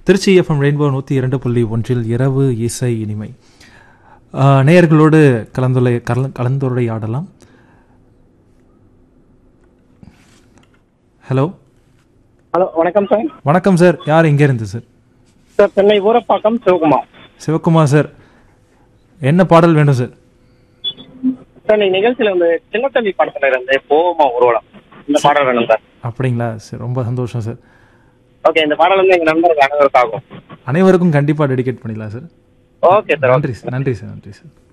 Trichy FM rainbow நூற்றி இரண்டு புள்ளி ஒன்றில் இரவு இசை இனிமை ஆஹ், நேயர்களோடு கலந்துரை கல கலந்துரையாடலாம் ஹலோ ஹலோ வணக்கம் சார் வணக்கம் சார் யார் எங்கே இருந்து sir sir Chennai Urapakkam Sivakumar Sivakumar sir என்ன பாடல் வேணும் சார் சார் நீங்க நிகழ்ச்சியில வந்து சின்னத்தம்பி படத்துல இருந்து போமா ஊர்வலம் இந்த பாடல் வேணும் சார் அப்படிங்களா சார் ரொம்ப சந்தோஷம் சார் ஓகே இந்த பாடல் வந்து எங்க நண்பருக்கு அனைவருக்காகும் அனைவருக்கும் கண்டிப்பாக டெடிகேட் பண்ணிடலாம் சார் ஓகே சார் நன்றி சார் நன்றி சார் நன்றி சார்